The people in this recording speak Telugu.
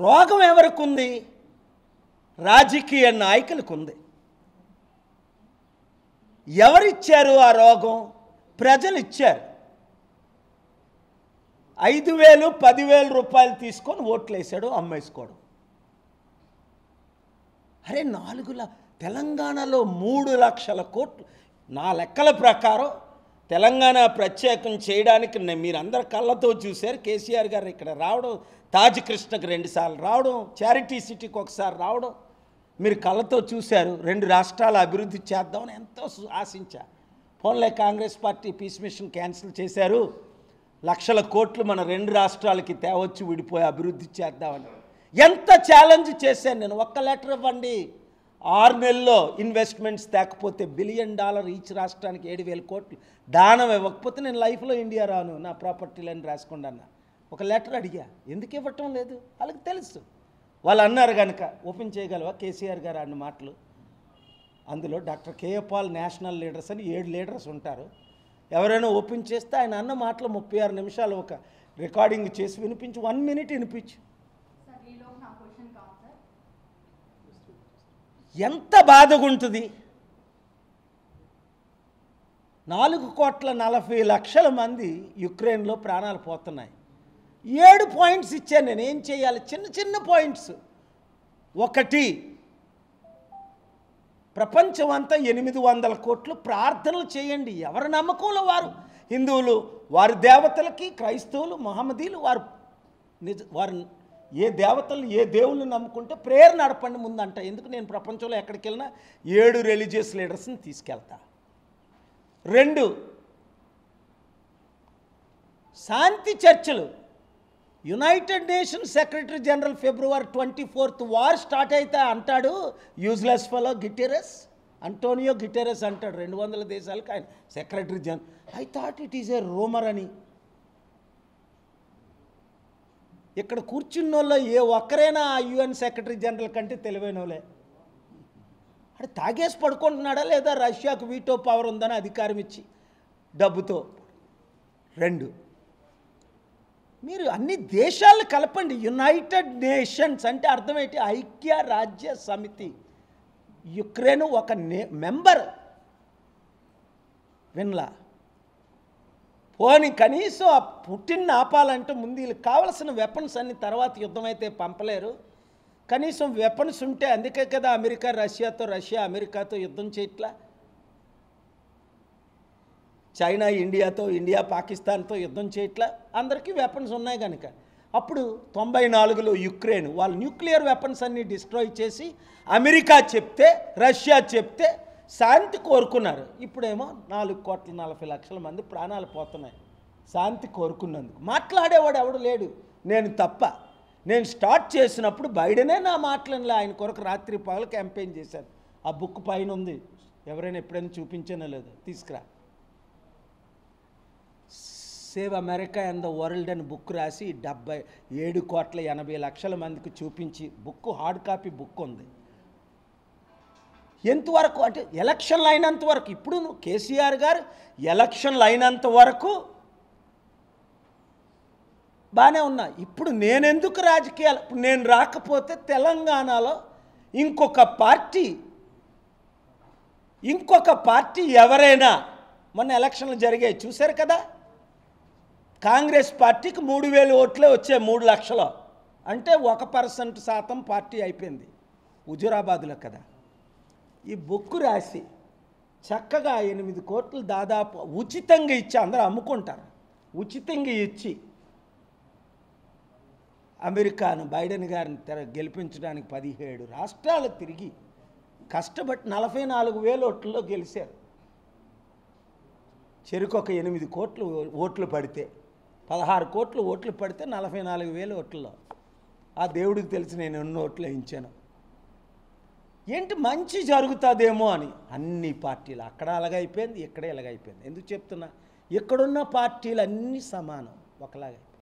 రోగం ఎవరికి ఉంది రాజకీయ నాయకులకు ఉంది ఎవరిచ్చారు ఆ రోగం ప్రజలు ఇచ్చారు ఐదు వేలు పదివేల రూపాయలు తీసుకొని ఓట్లు వేసాడు అమ్మేసుకోవడం అరే నాలుగు ల తెలంగాణలో మూడు లక్షల కోట్లు నా లెక్కల ప్రకారం తెలంగాణ ప్రత్యేకం చేయడానికి నే- మీరందరు కళ్ళతో చూశారు కేసీఆర్ గారు ఇక్కడ రావడం తాజ్ కృష్ణకు రెండుసార్లు రావడం చారిటీ సిటీకి ఒకసారి రావడం మీరు కళ్ళతో చూశారు రెండు రాష్ట్రాల అభివృద్ధి చేద్దామని ఎంతో సు- ఆశించా ఫోన్లే Congress party peace mission cancel చేశారు లక్షల కోట్లు మన రెండు రాష్ట్రాలకి తేవచ్చు విడిపోయి అభివృద్ధి చేద్దామని ఎంత ఛాలెంజ్ చేశాను నేను ఒక్క లెటర్ ఇవ్వండి ఆరు నెలల్లో ఇన్వెస్ట్మెంట్స్ తేకపోతే బిలియన్ డాలర్ ఈచ్ రాష్ట్రానికి ఏడు వేల కోట్లు దానం ఇవ్వకపోతే నేను లైఫ్లో ఇండియా రాను నా ప్రాపర్టీలని రాసుకోండి అన్న ఒక లెటర్ అడిగా ఎందుకు ఇవ్వటం లేదు వాళ్ళకి తెలుసు వాళ్ళు అన్నారు కనుక ఓపెన్ చేయగలవా కేసీఆర్ గారు అన్న మాటలు అందులో doctor K A Paul national leaders అని ఏడు లీడర్స్ ఉంటారు ఎవరైనా ఓపెన్ చేస్తే ఆయన అన్న మాటలు ముప్పై ఆరు నిమిషాలు ఒక రికార్డింగ్ చేసి వినిపించు వన్ మినిట్ వినిపించు సార్ ఈలోపు నా క్వశ్చన్ కాదు సార్ ఎంత బాధగా ఉంటుంది నాలుగు కోట్ల నలభై లక్షల మంది యుక్రెయిన్లో ప్రాణాలు పోతున్నాయి ఏడు పాయింట్స్ ఇచ్చాను నేను ఏం చేయాలి చిన్న చిన్న పాయింట్స్ ఒకటి ప్రపంచం అంతా ఎనిమిది వందల కోట్లు ప్రార్థనలు చేయండి ఎవరి నమ్మకంలో వారు హిందువులు వారి దేవతలకి క్రైస్తవులు మహమ్మదీలు వారు నిజ వారు ఏ దేవతలు ఏ దేవుళ్ళు నమ్ముకుంటే ప్రేయర్ నడపండి ముందంట ఎందుకు నేను ప్రపంచంలో ఎక్కడికి వెళ్ళినా ఏడు రిలీజియస్ లీడర్స్ని తీసుకెళ్తా రెండు శాంతి చర్చలు United Nations secretary general February twenty fourth war start అయితే అంటాడు యూజ్లెస్ ఫలో గిటెరస్ అంటోనియో గిటెరస్ అంటాడు రెండు వందల దేశాలకు ఆయన secretary general I thought it is a rumour అని ఇక్కడ కూర్చున్న వాళ్ళు ఏ ఒక్కరైనా ఆ యుఎన్ సెక్రటరీ జనరల్ కంటే తెలివైన వాళ్ళే అంటే తాగేసి పడుకుంటున్నాడా లేదా రష్యాకు వీటో పవర్ ఉందని అధికారం ఇచ్చి డబ్బుతో రెండు మీరు అన్ని దేశాలు కలపండి యునైటెడ్ నేషన్స్ అంటే అర్థం ఏంటి ఐక్య రాజ్య సమితి యుక్రెయిన్ ఒక నే మెంబర్ విన్లా పోని కనీసం ఆ పుట్టిన ఆపాలంటే ముందు వీళ్ళకి కావలసిన వెపన్స్ అన్ని తర్వాత యుద్ధం అయితే పంపలేరు కనీసం వెపన్స్ ఉంటే అందుకే కదా అమెరికా రష్యాతో రష్యా అమెరికాతో యుద్ధం చేయట్లా చైనా ఇండియాతో ఇండియా పాకిస్తాన్తో యుద్ధం చేయట్లా అందరికీ వెపన్స్ ఉన్నాయి కనుక అప్పుడు తొంభై నాలుగులో యుక్రెయిన్ వాళ్ళు న్యూక్లియర్ వెపన్స్ అన్ని డిస్ట్రాయ్ చేసి అమెరికా చెప్తే రష్యా చెప్తే శాంతి కోరుకున్నారు ఇప్పుడేమో నాలుగు కోట్ల నలభై లక్షల మంది ప్రాణాలు పోతున్నాయి శాంతి కోరుకున్నందుకు మాట్లాడేవాడు ఎవడు లేడు నేను తప్ప నేను స్టార్ట్ చేసినప్పుడు బైడెనే నా మాటలనిలే ఆయన కొరకు రాత్రి పగలు క్యాంపెయిన్ చేశాను ఆ బుక్ పైన ఉంది ఎవరైనా ఎప్పుడైనా చూపించానో లేదో తీసుకురా save America and the world అని బుక్ రాసి డెబ్బై ఏడు కోట్ల ఎనభై లక్షల మందికి చూపించి బుక్ హార్డ్ కాపీ బుక్ ఉంది ఎంతవరకు అంటే ఎలక్షన్లు అయినంత వరకు ఇప్పుడు నువ్వు కేసీఆర్ గారు ఎలక్షన్లు అయినంత వరకు బాగానే ఉన్నా ఇప్పుడు నేనెందుకు రాజకీయాలు ఇప్పుడు నేను రాకపోతే తెలంగాణలో ఇంకొక పార్టీ ఇంకొక పార్టీ ఎవరైనా మొన్న ఎలక్షన్లు జరిగాయి చూశారు కదా కాంగ్రెస్ పార్టీకి మూడు వేలు ఓట్లే వచ్చాయి మూడు లక్షలు అంటే ఒక పర్సెంట్ శాతం పార్టీ అయిపోయింది హుజురాబాద్లో కదా ఈ బుక్ రాసి చక్కగా ఎనిమిది కోట్లు దాదాపు ఉచితంగా ఇచ్చి అందరూ అమ్ముకుంటారు ఉచితంగా ఇచ్చి అమెరికాను బైడెన్ గారిని తెర గెలిపించడానికి పదిహేడు రాష్ట్రాలు తిరిగి కష్టపడి నలభై నాలుగు వేల ఓట్లలో గెలిచారు చెరుకు ఒక ఎనిమిది కోట్లు ఓట్లు పడితే పదహారు కోట్లు ఓట్లు పడితే నలభై నాలుగు వేలు ఓట్లలో ఆ దేవుడికి తెలిసి నేను ఎన్ని ఓట్లు వేయించాను ఏంటి మంచి జరుగుతుందేమో అని అన్ని పార్టీలు అక్కడ అలాగైపోయింది ఇక్కడే ఇలాగైపోయింది ఎందుకు చెప్తున్నా ఇక్కడున్న పార్టీలు అన్నీ సమానం ఒకలాగే